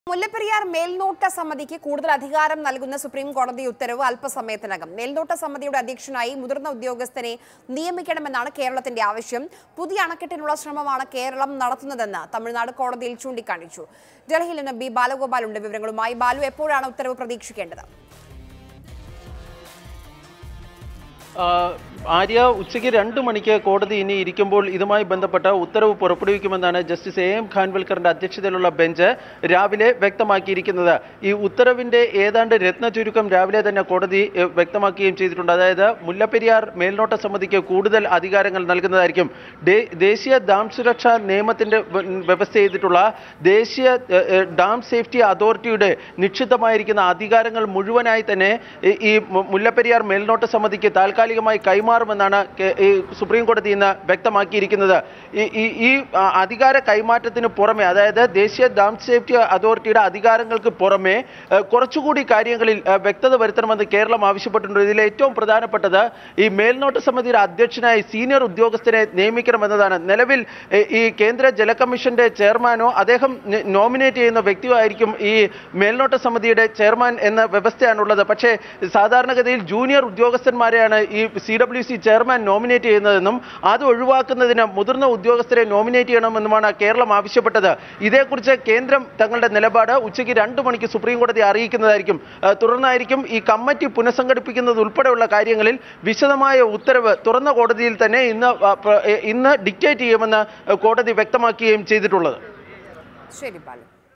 മുല്ലപ്പെരിയാർ മേൽനോട്ട സമിതിക്ക് കൂടുതൽ അധികാരം നൽകുന്ന സുപ്രീം കോടതി ഉത്തരവ് അല്പസമയത്തിനകം മേൽനോട്ട സമിതിയുടെ അധ്യക്ഷനായി മുതിർന്ന ഉദ്യോഗസ്ഥനെ നിയമിക്കണമെന്നാണ് കേരളത്തിന്റെ ആവശ്യം പുതിയ അണക്കെട്ടിനുള്ള ശ്രമമാണ് കേരളം നടത്തുന്നതെന്ന് തമിഴ്നാട് കോടതിയിൽ ചൂണ്ടിക്കാണിച്ചു ഡൽഹിയിൽ നിന്ന് ബി ബാലഗോപാൽ ഉണ്ട് വിവരങ്ങളുമായി ബാലു എപ്പോഴാണ് ഉത്തരവ് പ്രതീക്ഷിക്കേണ്ടത് ആ, ആര്യ ഉച്ചയ്ക്ക് രണ്ട് മണിക്ക് കോടതി ഇനി ഇരിക്കുമ്പോൾ ഇതുമായി ബന്ധപ്പെട്ട ഉത്തരവ് പുറപ്പെടുവിക്കുമെന്നാണ് ജസ്റ്റിസ് എ എം ഖാൻവൽക്കറിന്റെ അധ്യക്ഷതയിലുള്ള ബെഞ്ച് രാവിലെ വ്യക്തമാക്കിയിരിക്കുന്നത് ഈ ഉത്തരവിന്റെ ഏതാണ്ട് രത്ന ചുരുക്കം രാവിലെ തന്നെ കോടതി എ, വ്യക്തമാക്കുകയും ചെയ്തിട്ടുണ്ട് അതായത് മുല്ലപ്പെരിയാർ മേൽനോട്ട സമിതിക്ക് കൂടുതൽ അധികാരങ്ങൾ നൽകുന്നതായിരിക്കും ദേ- ദേശീയ ഡാം സുരക്ഷാ നിയമത്തിന്റെ വ- വ്യവസ്ഥ ചെയ്തിട്ടുള്ള ദേശീയ എ, എ, ഡാം സേഫ്റ്റി അതോറിറ്റിയുടെ നിക്ഷിപ്തമായിരിക്കുന്ന അധികാരങ്ങൾ മുഴുവനായി തന്നെ ഈ- ഈ മു- മുല്ലപ്പെരിയാർ മേൽനോട്ട സമിതിക്ക് താൽക്കാലികമായി കൈമാറുമെന്നാണ് കെ- ഈ സുപ്രീം കോടതി ഇന്ന് വ്യക്തമാക്കിയിരിക്കുന്നത് ഈ ഈ- ഈ ആ, അധികാര കൈമാറ്റത്തിന് പുറമെ അതായത് ദേശീയ ഡാം സേഫ്റ്റി അതോറിറ്റിയുടെ അധികാരങ്ങൾക്ക് പുറമെ ഏ, കുറച്ചുകൂടി കാര്യങ്ങളിൽ ഏ, വ്യക്തത വരുത്തണമെന്ന് കേരളം ആവശ്യപ്പെട്ടിട്ടുണ്ട് ഇതിൽ ഏറ്റവും പ്രധാനപ്പെട്ടത് ഈ മേൽനോട്ട സമിതിയുടെ അധ്യക്ഷനായി സീനിയർ ഉദ്യോഗസ്ഥരെ നിയമിക്കണമെന്നതാണ് നിലവിൽ ഏ, ഈ കേന്ദ്ര ജല കമ്മീഷന്റെ ചെയർമാനോ അദ്ദേഹം ന- നോമിനേറ്റ് ചെയ്യുന്ന വ്യക്തിയോ ആയിരിക്കും ഈ മേൽനോട്ട സമിതിയുടെ ചെയർമാൻ എന്ന വ്യവസ്ഥയാണുള്ളത് പക്ഷേ സാധാരണഗതിയിൽ ജൂനിയർ ഉദ്യോഗസ്ഥന്മാരെയാണ് ഈ C W C chairman nominate ചെയ്യുന്നതെന്നും അത് ഒഴിവാക്കുന്നതിന് മുതിർന്ന ഉദ്യോഗസ്ഥരെ നോമിനേറ്റ് ചെയ്യണമെന്നുമാണ് കേരളം ആവശ്യപ്പെട്ടത് ഇതേക്കുറിച്ച് കേന്ദ്രം തങ്ങളുടെ നിലപാട് ഉച്ചയ്ക്ക് രണ്ട് മണിക്ക് സുപ്രീം കോടതി അറിയിക്കുന്നതായിരിക്കും ആ, തുടർന്നായിരിക്കും ഈ കമ്മിറ്റി പുനഃസംഘടിപ്പിക്കുന്നത് ഉൾപ്പെടെയുള്ള കാര്യങ്ങളിൽ വിശദമായ ഉത്തരവ് തുറന്ന കോടതിയിൽ തന്നെ ഇന്ന് ആ, പ്ര- ഇന്ന് ഡിക്റ്റേറ്റ് ചെയ്യുമെന്ന് കോടതി വ്യക്തമാക്കുകയും ചെയ്തിട്ടുള്ളത് ശരി ബാലു